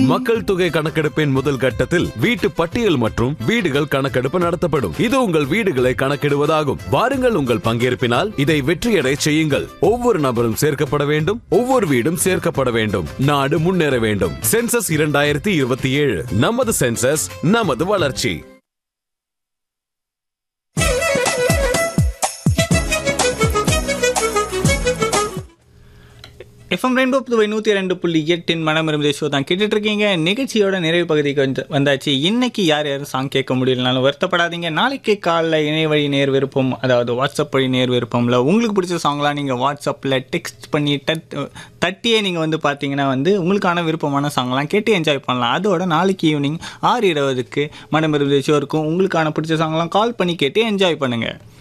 மக்கள் தொகை கணக்கெடுப்பின் முதல் கட்டத்தில் வீட்டு பட்டியல் மற்றும் வீடுகள் கணக்கெடுப்பு நடத்தப்படும் இது உங்கள் வீடுகளை கணக்கிடுவதாகும் வாருங்கள் உங்கள் பங்கேற்பினால் இதை வெற்றியடை செய்யுங்கள் ஒவ்வொரு நபரும் சேர்க்கப்பட வேண்டும் ஒவ்வொரு வீடும் சேர்க்கப்பட வேண்டும் நாடு முன்னேற வேண்டும் சென்சஸ் இரண்டாயிரத்தி இருபத்தி ஏழு நமது சென்சஸ் நமது வளர்ச்சி எஃப்எம் ரெயின்போ புதுவை நூற்றி ரெண்டு புள்ளி எட்டின் மனம் இருந்த ஷோ தான் கேட்டுட்டு இருக்கீங்க நிகழ்ச்சியோட நிறைவு பகுதிக்கு வந்து வந்தாச்சு இன்னைக்கு யார் யாரும் சாங் கேட்க முடியலனாலும் வருத்தப்படாதீங்க நாளைக்கு காலைல இணைய வழி நேர் விருப்பம் அதாவது வாட்ஸ்அப் வழி நேர் விருப்பம்ல உங்களுக்கு பிடிச்ச சாங்லாம் நீங்கள் வாட்ஸ்அப்பில் டெக்ஸ்ட் பண்ணி தட் தட்டியே நீங்கள் வந்து பார்த்தீங்கன்னா வந்து உங்களுக்கான விருப்பமான சாங்லாம் கேட்டு என்ஜாய் பண்ணலாம் அதோட நாளைக்கு ஈவினிங் ஆறு இருபதுக்கு மனம் இருந்த ஷோ இருக்கும் உங்களுக்கான பிடிச்ச சாங்லாம் கால் பண்ணி கேட்டு என்ஜாய் பண்ணுங்கள்